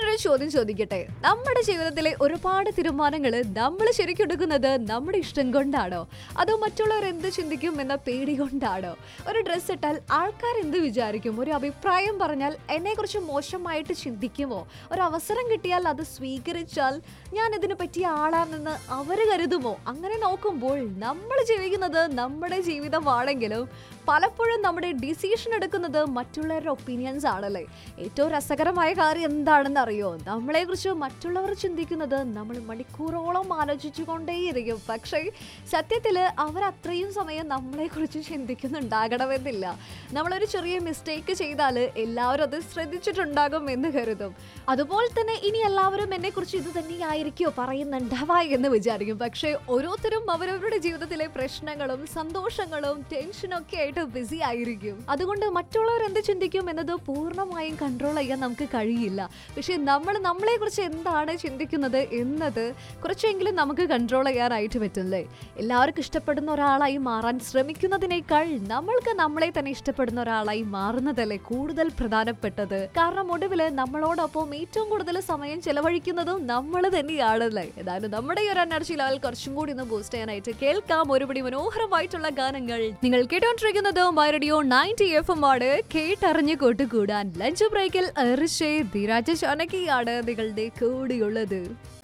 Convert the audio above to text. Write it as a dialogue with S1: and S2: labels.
S1: ഞാനൊരു ചോദ്യം ചോദിക്കട്ടെ നമ്മുടെ ജീവിതത്തിലെ ഒരുപാട് തീരുമാനങ്ങൾ നമ്മൾ ശരിക്കും എടുക്കുന്നത് നമ്മുടെ ഇഷ്ടം കൊണ്ടാണോ അതോ മറ്റുള്ളവർ എന്ത് ചിന്തിക്കും എന്ന പേടി കൊണ്ടാണോ ഒരു ഡ്രസ്സ് ഇട്ടാൽ ആൾക്കാർ എന്ത് വിചാരിക്കും ഒരു അഭിപ്രായം പറഞ്ഞാൽ എന്നെക്കുറിച്ച് മോശമായിട്ട് ചിന്തിക്കുമോ ഒരു അവസരം കിട്ടിയാൽ അത് സ്വീകരിച്ചാൽ ഞാൻ ഇതിന് പറ്റിയ ആളാണെന്ന് അവർ കരുതുമോ അങ്ങനെ നോക്കുമ്പോൾ നമ്മൾ ജീവിക്കുന്നത് നമ്മുടെ ജീവിതമാണെങ്കിലും പലപ്പോഴും നമ്മുടെ ഡിസിഷൻ എടുക്കുന്നത് മറ്റുള്ളവരുടെ ഒപ്പീനിയൻസ് ആണല്ലേ ഏറ്റവും രസകരമായ കാര്യം എന്താണെന്ന് അറിയോ നമ്മളെക്കുറിച്ച് മറ്റുള്ളവർ ചിന്തിക്കുന്നത് നമ്മൾ മണിക്കൂറോളം ആലോചിച്ചു കൊണ്ടേയിരിക്കും പക്ഷേ സത്യത്തിൽ അവർ അത്രയും സമയം നമ്മളെക്കുറിച്ച് ചിന്തിക്കുന്നുണ്ടാകണമെന്നില്ല നമ്മളൊരു ചെറിയ മിസ്റ്റേക്ക് ചെയ്താൽ എല്ലാവരും അത് ശ്രദ്ധിച്ചിട്ടുണ്ടാകും എന്ന് കരുതും അതുപോലെ തന്നെ ഇനി എല്ലാവരും എന്നെക്കുറിച്ച് ഇത് തന്നെയായിരിക്കുമോ പറയുന്നുണ്ടാവാ എന്ന് വിചാരിക്കും പക്ഷേ ഓരോരുത്തരും അവരവരുടെ ജീവിതത്തിലെ പ്രശ്നങ്ങളും സന്തോഷങ്ങളും ടെൻഷനും ഒക്കെ ആയിട്ട് ബിസി ആയിരിക്കും അതുകൊണ്ട് മറ്റുള്ളവർ എന്ത് ചിന്തിക്കും എന്നത് പൂർണ്ണമായും കൺട്രോൾ ചെയ്യാൻ നമുക്ക് കഴിയില്ല പക്ഷേ നമ്മൾ നമ്മളെ കുറിച്ച് എന്താണ് ചിന്തിക്കുന്നത് എന്നത് കുറച്ചെങ്കിലും നമുക്ക് കൺട്രോൾ ചെയ്യാനായിട്ട് പറ്റില്ലേ എല്ലാവർക്കും ഇഷ്ടപ്പെടുന്ന ഒരാളായി മാറാൻ ശ്രമിക്കുന്നതിനേക്കാൾ നമ്മൾക്ക് നമ്മളെ തന്നെ ഇഷ്ടപ്പെടുന്ന ഒരാളായി മാറുന്നതല്ലേ കൂടുതൽ പ്രധാനപ്പെട്ടത് കാരണം ഒടുവിൽ നമ്മളോടൊപ്പം ഏറ്റവും കൂടുതൽ സമയം ചെലവഴിക്കുന്നതും നമ്മൾ തന്നെയാണല്ലേ ഏതായാലും നമ്മുടെ ഈ ഒരു എനർജി ലെവൽ കുറച്ചും കൂടി ഒന്ന് ബൂസ്റ്റ് ചെയ്യാനായിട്ട് കേൾക്കാം ഒരുപടി മനോഹരമായിട്ടുള്ള ഗാനങ്ങൾ നിങ്ങൾ കേട്ടോണ്ടിരിക്കുന്നത് my radio ninety F M ആണ് കേട്ടറിഞ്ഞ് കൂട്ടുകൂടാൻ ലഞ്ച് ബ്രേക്കിൽ ഋഷേ ധീരാജ ചാനകിയാണ് നിങ്ങളുടെ കൂടിയുള്ളത്